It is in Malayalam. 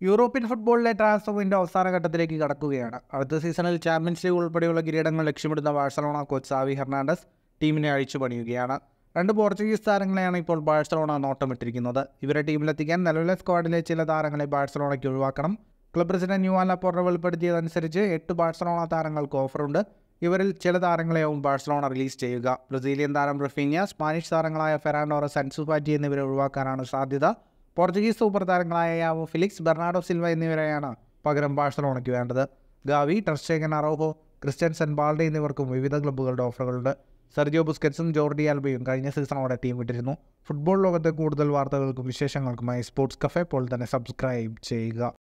യൂറോപ്യൻ ഫുട്ബോളിലെ ട്രാൻസ്ഫർ വിൻഡോ അവസാന ഘട്ടത്തിലേക്ക് കടക്കുകയാണ് അടുത്ത സീസണിൽ ചാമ്പ്യൻസ് ലീഗ് ഉൾപ്പെടെയുള്ള കിരീടങ്ങൾ ലക്ഷ്യമിടുന്ന ബാഴ്സലോണ കോച്ച് സാവി ഹെർണാണ്ടസ് ടീമിനെ അഴിച്ചു പണിയുകയാണ് രണ്ട് പോർച്ചുഗീസ് താരങ്ങളെയാണ് ഇപ്പോൾ ബാഴ്സലോണ നോട്ടമിട്ടിരിക്കുന്നത് ഇവരെ ടീമിലെത്തിക്കാൻ നിലവിലെ സ്ക്വാഡിലെ ചില താരങ്ങളെ ബാഴ്സലോണയ്ക്ക് ഒഴിവാക്കണം ക്ലബ് പ്രസിഡന്റ് യുവാൻ ലപ്പോർട്ട വെളിപ്പെടുത്തിയതനുസരിച്ച് എട്ട് ബാഴ്സലോണ താരങ്ങൾക്ക് ഓഫറുണ്ട് ഇവരിൽ ചില താരങ്ങളെയാവും ബാഴ്സലോണ റിലീസ് ചെയ്യുക ബ്രസീലിയൻ താരം റഫീനിയ സ്പാനിഷ് താരങ്ങളായ ഫെറാൻഡോറ സൻസുഫാറ്റി എന്നിവരെ ഒഴിവാക്കാനാണ് സാധ്യത പോർച്ചുഗീസ് സൂപ്പർ താരങ്ങളായ യാവോ ഫിലിക്സ് ബെർണാഡോ സിൽവ എന്നിവരെയാണ് പകരം ബാഴ്സലോണയ്ക്ക് വേണ്ടത് Gavi ter Stegen Araujo Christensen Balde എന്നിവർക്കും വിവിധ ക്ലബ്ബുകളുടെ ഓഫറുകളുണ്ട് സെർജിയോ ബുസ്കറ്റ്സും ജോർഡി ആൽബയും കഴിഞ്ഞ സീസണോടെ ടീം വിട്ടിരുന്നു ഫുട്ബോൾ ലോകത്തെ കൂടുതൽ വാർത്തകൾക്കും വിശേഷങ്ങൾക്കുമായി സ്പോർട്സ് കഫേ പോൾ തന്നെ സബ്സ്ക്രൈബ് ചെയ്യുക